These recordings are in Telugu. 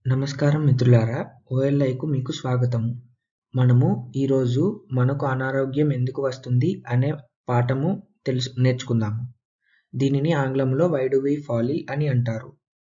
నమస్కారం మిత్రులారా ఓఎల్ఐకు మీకు స్వాగతము మనము ఈరోజు మనకు అనారోగ్యం ఎందుకు వస్తుంది అనే పాఠము తెలుసు నేర్చుకుందాము దీనిని ఆంగ్లంలో వై డు వి ఫాలీ అని అంటారు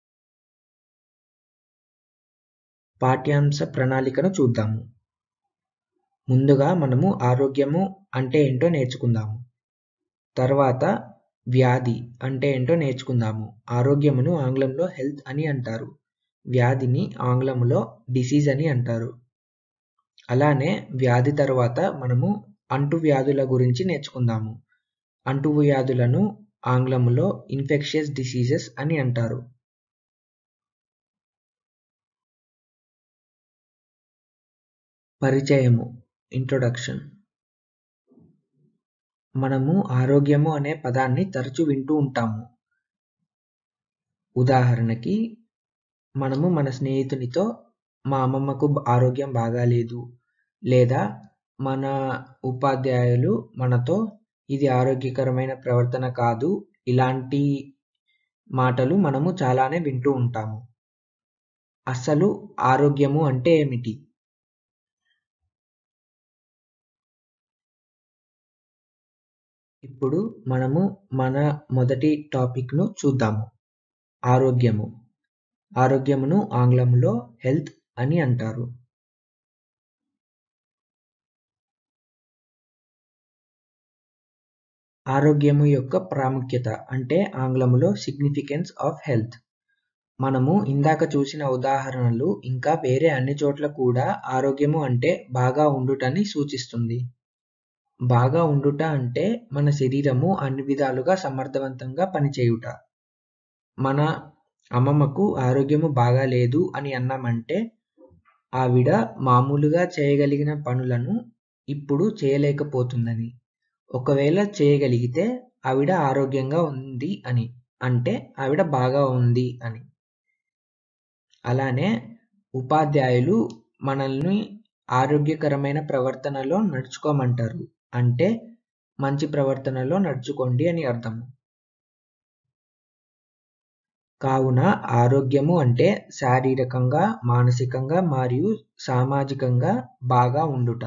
పాఠ్యాంశ ప్రణాళికను చూద్దాము ముందుగా మనము ఆరోగ్యము అంటే ఏంటో నేర్చుకుందాము తర్వాత వ్యాధి అంటే ఏంటో నేర్చుకుందాము ఆరోగ్యమును ఆంగ్లంలో హెల్త్ అని అంటారు వ్యాధిని ఆంగ్లంలో డిసీజ్ అని అంటారు అలానే వ్యాధి తర్వాత మనము అంటువ్యాధుల గురించి నేర్చుకుందాము అంటువ్యాధులను ఆంగ్లంలో ఇన్ఫెక్షియస్ డిసీజెస్ అని అంటారు పరిచయము ఇంట్రొడక్షన్ మనము ఆరోగ్యము అనే పదాన్ని తరచు వింటూ ఉంటాము ఉదాహరణకి మనము మన స్నేహితునితో మా అమ్మమ్మకు ఆరోగ్యం బాగాలేదు లేదా మన ఉపాధ్యాయులు మనతో ఇది ఆరోగ్యకరమైన ప్రవర్తన కాదు ఇలాంటి మాటలు మనము చాలానే వింటూ ఉంటాము అసలు ఆరోగ్యము అంటే ఏమిటి ఇప్పుడు మనము మన మొదటి టాపిక్ను చూద్దాము ఆరోగ్యము ఆరోగ్యమును ఆంగ్లంలో హెల్త్ అని అంటారు ఆరోగ్యము యొక్క ప్రాముఖ్యత అంటే ఆంగ్లములో సిగ్నిఫికెన్స్ ఆఫ్ హెల్త్ మనము ఇందాక చూసిన ఉదాహరణలు ఇంకా వేరే అన్ని చోట్ల కూడా ఆరోగ్యము అంటే బాగా ఉండుటని సూచిస్తుంది బాగా ఉండుట అంటే మన శరీరము అన్ని విధాలుగా సమర్థవంతంగా పనిచేయుట మన అమ్మమ్మకు ఆరోగ్యము బాగాలేదు అని అన్నామంటే ఆవిడ మామూలుగా చేయగలిగిన పనులను ఇప్పుడు చేయలేకపోతుందని ఒకవేళ చేయగలిగితే ఆవిడ ఆరోగ్యంగా ఉంది అని అంటే ఆవిడ బాగా ఉంది అని అలానే ఉపాధ్యాయులు మనల్ని ఆరోగ్యకరమైన ప్రవర్తనలో నడుచుకోమంటారు అంటే మంచి ప్రవర్తనలో నడుచుకోండి అని అర్థము కావున ఆరోగ్యము అంటే శారీరకంగా మానసికంగా మరియు సామాజికంగా బాగా ఉండుట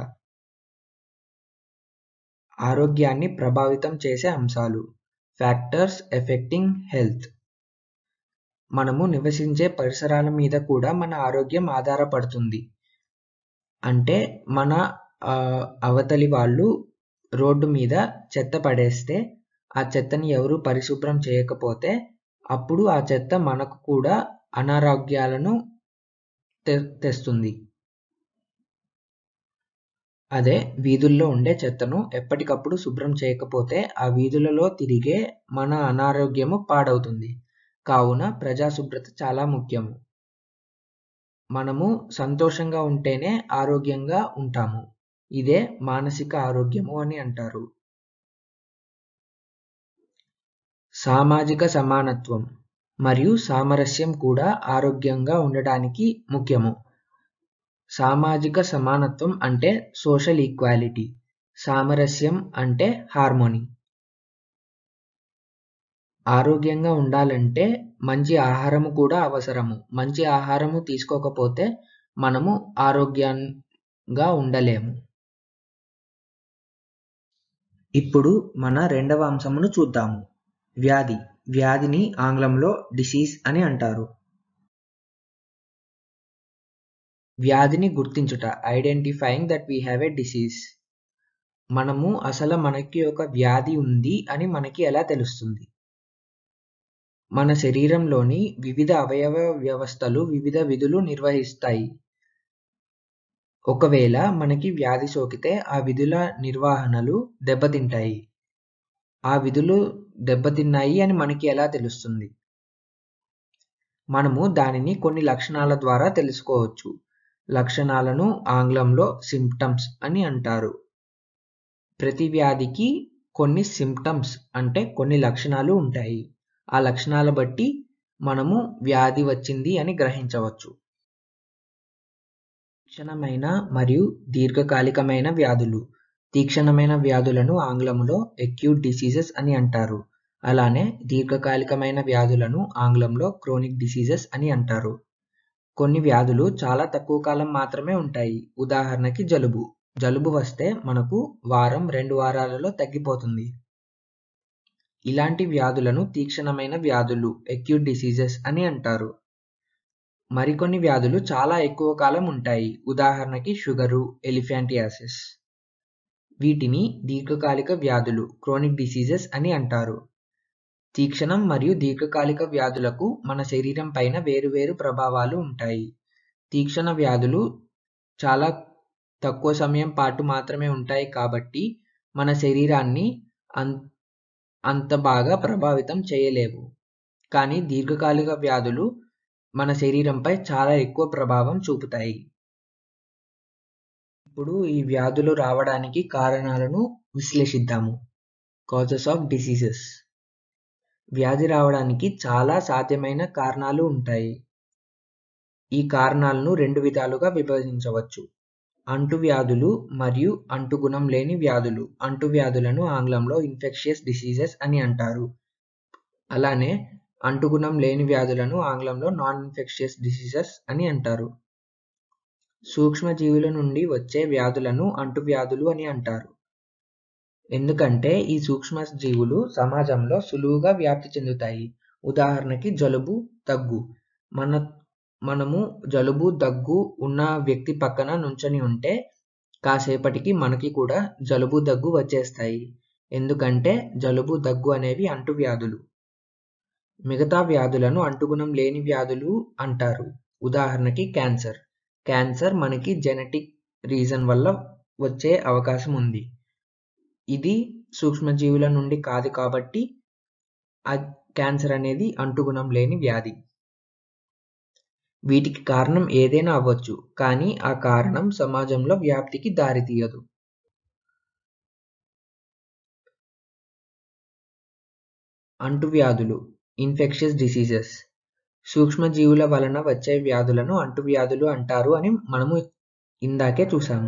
ఆరోగ్యాన్ని ప్రభావితం చేసే అంశాలు ఫ్యాక్టర్స్ ఎఫెక్టింగ్ హెల్త్ మనము నివసించే పరిసరాల మీద కూడా మన ఆరోగ్యం ఆధారపడుతుంది అంటే మన అవతలి వాళ్ళు రోడ్డు మీద చెత్త పడేస్తే ఆ చెత్తని ఎవరు పరిశుభ్రం చేయకపోతే అప్పుడు ఆ చెత్త మనకు కూడా అనారోగ్యాలను తెస్తుంది అదే వీధుల్లో ఉండే చెత్తను ఎప్పటికప్పుడు శుభ్రం చేయకపోతే ఆ వీధులలో తిరిగే మన అనారోగ్యము పాడవుతుంది కావున ప్రజాశుభ్రత చాలా ముఖ్యము మనము సంతోషంగా ఉంటేనే ఆరోగ్యంగా ఉంటాము ఇదే మానసిక ఆరోగ్యము అని అంటారు సామాజిక సమానత్వం మరియు సామరస్యం కూడా ఆరోగ్యంగా ఉండడానికి ముఖ్యము సామాజిక సమానత్వం అంటే సోషల్ ఈక్వాలిటీ సామరస్యం అంటే హార్మోనీ ఆరోగ్యంగా ఉండాలంటే మంచి ఆహారము కూడా అవసరము మంచి ఆహారము తీసుకోకపోతే మనము ఆరోగ్యంగా ఉండలేము ఇప్పుడు మన రెండవ అంశమును చూద్దాము వ్యాధి వ్యాధిని ఆంగ్లంలో డిసీజ్ అని అంటారు వ్యాధిని గుర్తించుట identifying that we have a disease మనము అసలు మనకి ఒక వ్యాధి ఉంది అని మనకి ఎలా తెలుస్తుంది మన శరీరంలోని వివిధ అవయవ వ్యవస్థలు వివిధ విధులు నిర్వహిస్తాయి ఒకవేళ మనకి వ్యాధి సోకితే ఆ విధుల నిర్వహణలు దెబ్బతింటాయి ఆ విధులు దెబ్బతిన్నాయి అని మనకి ఎలా తెలుస్తుంది మనము దానిని కొన్ని లక్షణాల ద్వారా తెలుసుకోవచ్చు లక్షణాలను ఆంగ్లంలో సిమ్టమ్స్ అని అంటారు ప్రతి వ్యాధికి కొన్ని సిమ్టమ్స్ అంటే కొన్ని లక్షణాలు ఉంటాయి ఆ లక్షణాల బట్టి మనము వ్యాధి వచ్చింది అని గ్రహించవచ్చు తీక్షణమైన మరియు దీర్ఘకాలికమైన వ్యాధులు తీక్షణమైన వ్యాధులను ఆంగ్లంలో అక్యూట్ డిసీజెస్ అని అంటారు అలానే దీర్ఘకాలికమైన వ్యాధులను ఆంగ్లంలో క్రోనిక్ డిసీజెస్ అని అంటారు కొన్ని వ్యాధులు చాలా తక్కువ కాలం మాత్రమే ఉంటాయి. ఉదాహరణకి జలుబు. జలుబు వస్తే మనకు వారం, రెండు వారాలలో తగ్గిపోతుంది. ఇలాంటి వ్యాధులను తీక్షణమైన వ్యాధులు ఎక్యూట్ డిసీజెస్ అని అంటారు. మరికొన్ని వ్యాధులు చాలా ఎక్కువ కాలం ఉంటాయి. ఉదాహరణకి షుగరు, ఎలిఫాంటియాసిస్. వీటిని దీర్ఘకాలిక వ్యాధులు క్రోనిక్ డిసీజెస్ అని అంటారు. తీక్షణం మరియు దీర్ఘకాలిక వ్యాధులకు మన శరీరం పైన వేరువేరు ప్రభావాలు ఉంటాయి. తీక్షణ వ్యాధులు చాలా తక్కువ సమయం పాటు మాత్రమే ఉంటాయి కాబట్టి మన శరీరాన్ని అం అంత బాగా ప్రభావితం చేయలేవు. కానీ దీర్ఘకాలిక వ్యాధులు మన శరీరంపై చాలా ఎక్కువ ప్రభావం చూపుతాయి. ఇప్పుడు ఈ వ్యాధులు రావడానికి కారణాలను విశ్లేషిద్దాము. కాజెస్ ఆఫ్ డిసీజెస్ వ్యాధి రావడానికి చాలా సాధ్యమైన కారణాలు ఉంటాయి. ఈ కారణాలను రెండు విధాలుగా విభజించవచ్చు. అంటువ్యాధులు మరియు అంటుగుణం లేని వ్యాధులు. అంటువ్యాధులను ఆంగ్లంలో ఇన్ఫెక్షియస్ డిసీజెస్ అని అంటారు. అలానే అంటుగుణం లేని వ్యాధులను ఆంగ్లంలో నాన్ ఇన్ఫెక్షియస్ డిసీజెస్ అని అంటారు. సూక్ష్మజీవుల నుండి వచ్చే వ్యాధులను అంటువ్యాధులు అని అంటారు. ఎందుకంటే ఈ సూక్ష్మజీవులు సమాజంలో సులువుగా వ్యాప్తి చెందుతాయి. ఉదాహరణకి జలుబు, దగ్గు. మన మనము జలుబు, దగ్గు ఉన్న వ్యక్తి పక్కన నుంచొని ఉంటే కాసేపటికి మనకి కూడా జలుబు, దగ్గు వచ్చేస్తాయి. ఎందుకంటే జలుబు, దగ్గు అనేవి అంటువ్యాధులు. మిగతా వ్యాధులను అంటుగుణం లేని వ్యాధులు అంటారు. ఉదాహరణకి క్యాన్సర్. క్యాన్సర్ మనకి జెనెటిక్ రీజన్ వల్ల వచ్చే అవకాశం ఉంది. ఇది సూక్ష్మజీవుల నుండి కాదు కాబట్టి ఆ క్యాన్సర్ అనేది అంటుగుణం లేని వ్యాధి. వీటికి కారణం ఏదైనా అవ్వచ్చు. కానీ ఆ కారణం సమాజంలో వ్యాప్తికి దారితీయదు. అంటువ్యాధులు ఇన్ఫెక్షియస్ డిసీజెస్ సూక్ష్మజీవుల వలన వచ్చే వ్యాధులను అంటువ్యాధులు అంటారు అని మనము ఇందాకే చూసాము.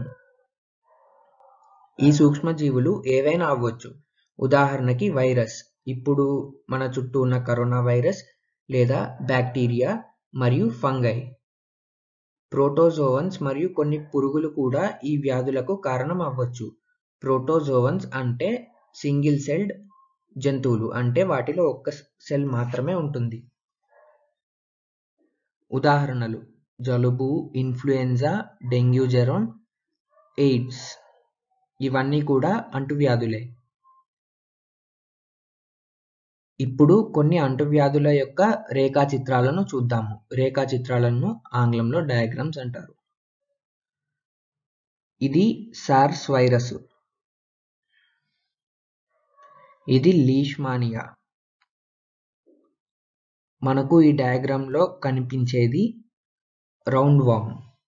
ఈ సూక్ష్మజీవులు ఏవైనా అవ్వచ్చు. ఉదాహరణకి వైరస్. ఇప్పుడు మన చుట్టూ ఉన్న కరోనా వైరస్ లేదా బాక్టీరియా మరియు ఫంగై. ప్రోటోజోవన్స్ మరియు కొన్ని పురుగులు కూడా ఈ వ్యాధులకు కారణం అవ్వచ్చు. ప్రోటోజోవన్స్ అంటే సింగిల్ సెల్డ్ జంతువులు. అంటే వాటిలో ఒక్క సెల్ మాత్రమే ఉంటుంది. ఉదాహరణలు జలుబు, ఇన్ఫ్లుయెంజా, డెంగ్యూ జ్వరం, ఎయిడ్స్. ఇవన్నీ కూడా అంటువ్యాధులే. ఇప్పుడు కొన్ని అంటువ్యాధుల యొక్క రేఖాచిత్రాలను చూద్దాము. రేఖాచిత్రాలను ఆంగ్లంలో డయాగ్రమ్స్ అంటారు. ఇది సార్స్ వైరస్. ఇది లీష్మానియా. మనకు ఈ డయాగ్రమ్‌లో కనిపించేది రౌండ్ వార్మ్.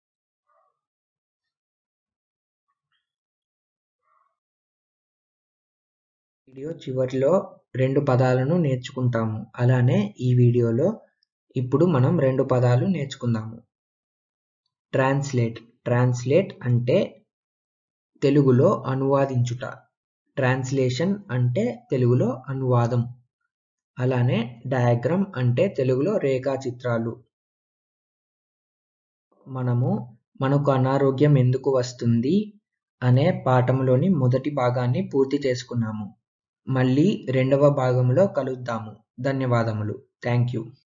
వీడియో చివరిలో రెండు పదాలను నేర్చుకుంటాము. అలానే ఈ వీడియోలో ఇప్పుడు మనం రెండు పదాలు నేర్చుకుందాము. ట్రాన్స్‌లేట్. ట్రాన్స్‌లేట్ అంటే తెలుగులో అనువాదించుట. ట్రాన్స్‌లేషన్ అంటే తెలుగులో అనువాదం. అలానే డయాగ్రమ్ అంటే తెలుగులో రేఖాచిత్రాలు. మనము మనకు అనారోగ్యం ఎందుకు వస్తుంది అనే పాఠంలోని మొదటి భాగాన్ని పూర్తి చేసుకున్నాము. మళ్ళీ రెండవ భాగంలో కలుద్దాము. ధన్యవాదములు. థాంక్యూ.